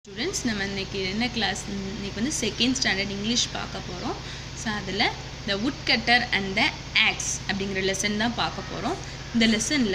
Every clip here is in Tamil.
ஸ்டூடெண்ட்ஸ் நம்ம இன்னைக்கு என்ன கிளாஸ் இன்னைக்கு வந்து செகண்ட் ஸ்டாண்டர்ட் இங்கிலீஷ் பார்க்க போகிறோம் ஸோ அதில் the wood cutter and the axe அப்படிங்கிற லெசன் தான் பார்க்க போகிறோம் இந்த லெசனில்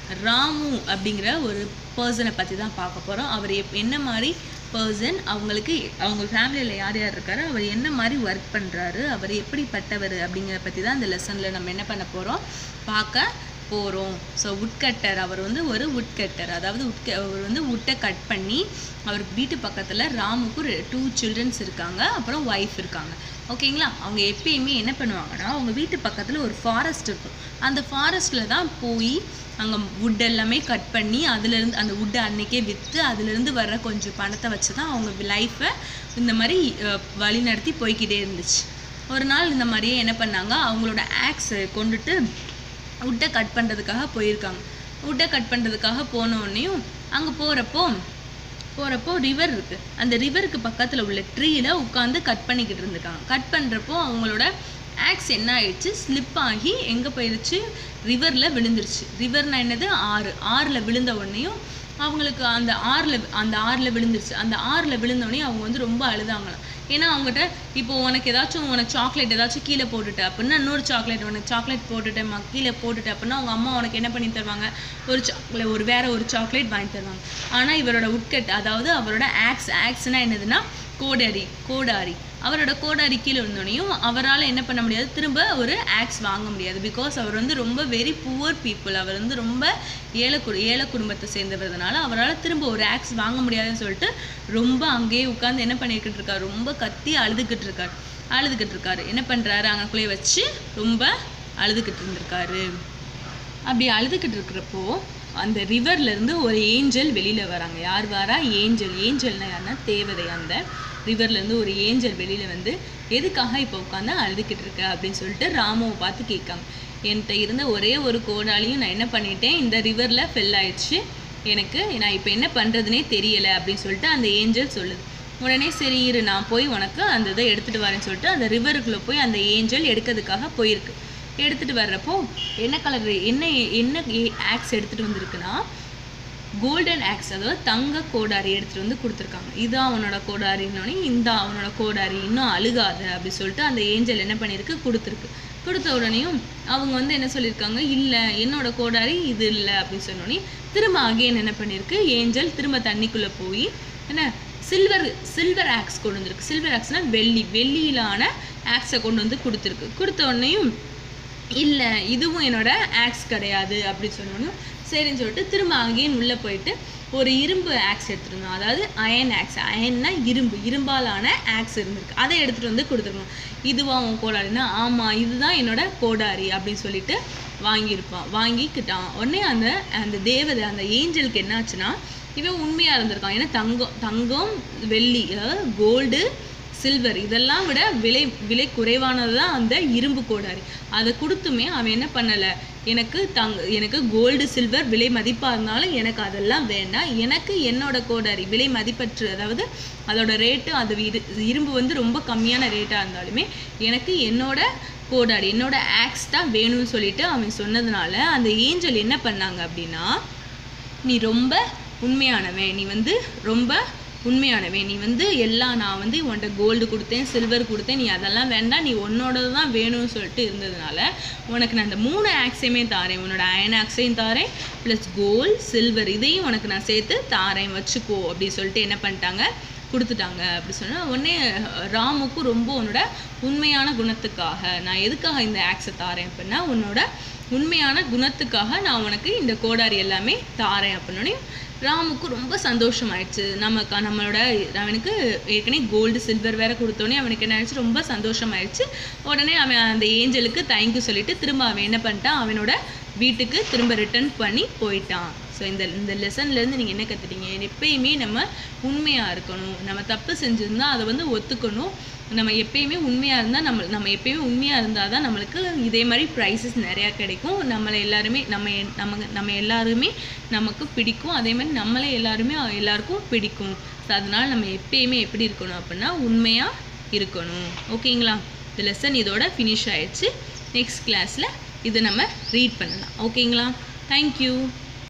ராமு அப்படிங்கிற ஒரு பர்சனை பற்றி தான் பார்க்க போகிறோம் அவர் எப் என்ன மாதிரி பர்சன் அவங்களுக்கு அவங்க ஃபேமிலியில் யார் யார் இருக்காரு அவர் என்ன மாதிரி ஒர்க் பண்ணுறாரு அவர் எப்படிப்பட்டவர் அப்படிங்கிற பற்றி தான் இந்த லெசனில் நம்ம என்ன பண்ண போகிறோம் பார்க்க போகிறோம் ஸோ உட்கட்டர் அவர் வந்து ஒரு உட்கட்டர் அதாவது உட்க அவர் வந்து உட்டை கட் பண்ணி அவர் வீட்டு பக்கத்தில் ராமுக்கு டூ சில்ட்ரன்ஸ் இருக்காங்க அப்புறம் ஒய்ஃப் இருக்காங்க ஓகேங்களா அவங்க எப்பயுமே என்ன பண்ணுவாங்கன்னா அவங்க வீட்டு பக்கத்தில் ஒரு ஃபாரஸ்ட் இருக்கும் அந்த ஃபாரஸ்ட்டில் தான் போய் அங்கே wood எல்லாமே கட் பண்ணி அதுலேருந்து அந்த வுட்டை அன்னைக்கே விற்று அதுலேருந்து வர்ற கொஞ்சம் பணத்தை வச்சு தான் அவங்க லைஃப்பை இந்த மாதிரி அஹ், வழி நடத்தி போய்க்கிட்டே இருந்துச்சு ஒரு நாள் இந்த மாதிரியே என்ன பண்ணாங்க அவங்களோட ஆக்ஸை கொண்டுட்டு வுட்டை கட் பண்ணுறதுக்காக போயிருக்காங்க வுட்டை கட் பண்ணுறதுக்காக போன உடனேயும் அங்கே போகிறப்போ போகிறப்போ ரிவர் இருக்குது அந்த ரிவருக்கு பக்கத்தில் உள்ள ட்ரீயில் உட்காந்து கட் பண்ணிக்கிட்டு இருந்திருக்காங்க கட் பண்ணுறப்போ அவங்களோட ஆக்ஸ் என்ன ஆயிடுச்சு ஸ்லிப் ஆகி எங்கே போயிடுச்சு ரிவரில் விழுந்துருச்சு ரிவர்னா என்னது ஆறு ஆறில் விழுந்த உடனேயும் அவங்களுக்கு அந்த ஆறில் அந்த ஆறில் விழுந்துருச்சு அந்த ஆறில் விழுந்தோடனே அவங்க வந்து ரொம்ப அழுதாங்களாம் ஏன்னா அவங்ககிட்ட இப்போ உனக்கு ஏதாச்சும் உனக்கு சாக்லேட் ஏதாச்சும் கீழே போட்டுட்ட அப்படின்னா இன்னொரு சாக்லேட் உனக்கு சாக்லேட் போட்டுட்டேம்மா கீழே போட்டுட்ட அப்படின்னா அவங்க அம்மா உனக்கு என்ன பண்ணி தருவாங்க ஒரு சாக்லேட் ஒரு வேற ஒரு சாக்லேட் வாங்கி தருவாங்க ஆனால் இவரோட உட்கட் அதாவது அவரோட ஆக்ஸ் ஆக்ஸ்னா என்னதுன்னா கோடாரி கோடாரி அவரோட கோடாரி கீழே இருந்தோடனையும் அவரால் என்ன பண்ண முடியாது திரும்ப ஒரு ஆக்ஸ் வாங்க முடியாது பிகாஸ் அவர் வந்து ரொம்ப வெரி புவர் பீப்புள் அவர் வந்து ரொம்ப ஏழை குடு ஏழை குடும்பத்தை சேர்ந்தவர்னால அவரால் திரும்ப ஒரு ஆக்ஸ் வாங்க முடியாதுன்னு சொல்லிட்டு ரொம்ப அங்கேயே உட்காந்து என்ன பண்ணிக்கிட்டு இருக்காரு ரொம்ப கத்தி அழுதுகிட்டு இருக்காரு அழுதுகிட்டு இருக்காரு என்ன பண்ணுறாரு அங்கக்குள்ளேயே வச்சு ரொம்ப அழுதுகிட்டு இருந்திருக்காரு அப்படி அழுதுகிட்டு இருக்கிறப்போ அந்த ரிவர்ல இருந்து ஒரு ஏஞ்சல் வெளியில வராங்க யார் வரா ஏஞ்சல் ஏஞ்சல்னா யாருன்னா தேவதை அந்த ரிவர்ல இருந்து ஒரு ஏஞ்சல் வெளியில வந்து எதுக்காக இப்போ உட்காந்து அழுதுகிட்டு இருக்க அப்படின்னு சொல்லிட்டு ராமுவை பார்த்து கேட்காங்க என்கிட்ட இருந்த ஒரே ஒரு கோடாலையும் நான் என்ன பண்ணிட்டேன் இந்த ரிவர்ல ஃபெல் ஆயிடுச்சு எனக்கு நான் இப்போ என்ன பண்றதுனே தெரியல அப்படின்னு சொல்லிட்டு அந்த ஏஞ்சல் சொல்லுது உடனே சரி இரு நான் போய் உனக்கு அந்த இதை எடுத்துட்டு வரேன்னு சொல்லிட்டு அந்த ரிவருக்குள்ள போய் அந்த ஏஞ்சல் எடுக்கிறதுக்காக போயிருக்கு எடுத்துட்டு வர்றப்போ என்ன கலர் என்ன என்ன ஆக்ஸ் எடுத்துட்டு வந்திருக்குன்னா கோல்டன் ஆக்ஸ் அதாவது தங்க கோடாரி எடுத்துட்டு வந்து கொடுத்துருக்காங்க இதான் அவனோட கோடாரின்னொடனே இந்த அவனோட கோடாரி இன்னும் அழுகாத அப்படி சொல்லிட்டு அந்த ஏஞ்சல் என்ன பண்ணியிருக்கு கொடுத்துருக்கு கொடுத்த உடனேயும் அவங்க வந்து என்ன சொல்லியிருக்காங்க இல்லை என்னோட கோடாரி இது இல்லை அப்படின்னு சொன்னோடனே திரும்ப அகைன் என்ன பண்ணியிருக்கு ஏஞ்சல் திரும்ப தண்ணிக்குள்ளே போய் என்ன சில்வர் சில்வர் ஆக்ஸ் கொண்டு வந்திருக்கு சில்வர் ஆக்ஸ்னா வெள்ளி வெள்ளியிலான ஆக்ஸை கொண்டு வந்து கொடுத்துருக்கு கொடுத்த உடனேயும் இல்லை இதுவும் என்னோட ஆக்ஸ் கிடையாது அப்படி சொன்னோன்னு சரின்னு சொல்லிட்டு திரும்ப அங்கேயும் உள்ளே போயிட்டு ஒரு இரும்பு ஆக்ஸ் எடுத்துருந்தோம் அதாவது அயன் ஆக்ஸ் அயன்னா இரும்பு இரும்பாலான ஆக்ஸ் இருந்திருக்கு அதை எடுத்துகிட்டு வந்து கொடுத்துருக்கணும் இதுவா உன் கோடாரின்னா ஆமாம் இதுதான் என்னோட கோடாரி அப்படின்னு சொல்லிட்டு வாங்கியிருப்பான் வாங்கிக்கிட்டான் உடனே அந்த அந்த தேவதை அந்த ஏஞ்சலுக்கு என்னாச்சுன்னா இவன் உண்மையாக இருந்திருக்கான் ஏன்னா தங்கம் தங்கம் வெள்ளி அதாவது கோல்டு சில்வர் இதெல்லாம் விட விலை விலை குறைவானது தான் அந்த இரும்பு கோடாரி அதை கொடுத்துமே அவன் என்ன பண்ணலை எனக்கு தங்க எனக்கு கோல்டு சில்வர் விலை மதிப்பாக இருந்தாலும் எனக்கு அதெல்லாம் வேண்டாம் எனக்கு என்னோட கோடாரி விலை மதிப்பற்று அதாவது அதோட ரேட்டு அது இரு இரும்பு வந்து ரொம்ப கம்மியான ரேட்டாக இருந்தாலுமே எனக்கு என்னோட கோடாரி என்னோட ஆக்ஸ் தான் வேணும்னு சொல்லிட்டு அவன் சொன்னதுனால அந்த ஏஞ்சல் என்ன பண்ணாங்க அப்படின்னா நீ ரொம்ப உண்மையானவன் நீ வந்து ரொம்ப உண்மையானவன் நீ வந்து எல்லாம் நான் வந்து உன்கிட்ட கோல்டு கொடுத்தேன் சில்வர் கொடுத்தேன் நீ அதெல்லாம் வேண்டாம் நீ உன்னோடது தான் வேணும்னு சொல்லிட்டு இருந்ததுனால உனக்கு நான் அந்த மூணு ஆக்ஸையுமே தாரேன் உன்னோட அயன் ஆக்ஸையும் தாரேன் ப்ளஸ் கோல்டு சில்வர் இதையும் உனக்கு நான் சேர்த்து தாரேன் வச்சுக்கோ அப்படின்னு சொல்லிட்டு என்ன பண்ணிட்டாங்க கொடுத்துட்டாங்க அப்படி சொன்னா உடனே ராமுக்கும் ரொம்ப உன்னோட உண்மையான குணத்துக்காக நான் எதுக்காக இந்த ஆக்ஸை தாரேன் அப்படின்னா உன்னோட உண்மையான குணத்துக்காக நான் உனக்கு இந்த கோடாரி எல்லாமே தாரேன் அப்படின்னோடனே ராமுக்கு ரொம்ப சந்தோஷமாயிடுச்சு நமக்கு நம்மளோட அவனுக்கு ஏற்கனவே கோல்டு சில்வர் வேற கொடுத்தோடனே அவனுக்கு என்ன ஆயிடுச்சு ரொம்ப சந்தோஷமாயிடுச்சு உடனே அவன் அந்த ஏஞ்சலுக்கு தேங்க்யூ சொல்லிட்டு திரும்ப அவன் என்ன பண்ணிட்டான் அவனோட வீட்டுக்கு திரும்ப ரிட்டர்ன் பண்ணி போயிட்டான் ஸோ இந்த இந்த லெசன்லேருந்து நீங்கள் என்ன கற்றுட்டீங்க எப்பயுமே நம்ம உண்மையாக இருக்கணும் நம்ம தப்பு செஞ்சுருந்தா அதை வந்து ஒத்துக்கணும் நம்ம எப்பயுமே உண்மையாக இருந்தால் நம்ம நம்ம எப்பயுமே உண்மையாக இருந்தால் தான் நம்மளுக்கு இதே மாதிரி ப்ரைஸஸ் நிறையா கிடைக்கும் நம்மளை எல்லாருமே நம்ம எ- நம்ம நம்ம எல்லாருமே நமக்கு பிடிக்கும் அதே மாதிரி நம்மளே எல்லாருமே எல்லாருக்கும் பிடிக்கும் ஸோ அதனால் நம்ம எப்பயுமே எப்படி இருக்கணும் அப்படின்னா உண்மையாக இருக்கணும் ஓகேங்களா இந்த லெசன் இதோட ஃபினிஷ் ஆயிடுச்சு நெக்ஸ்ட் கிளாஸில் இதை நம்ம ரீட் பண்ணலாம் ஓகேங்களா தேங்க்யூ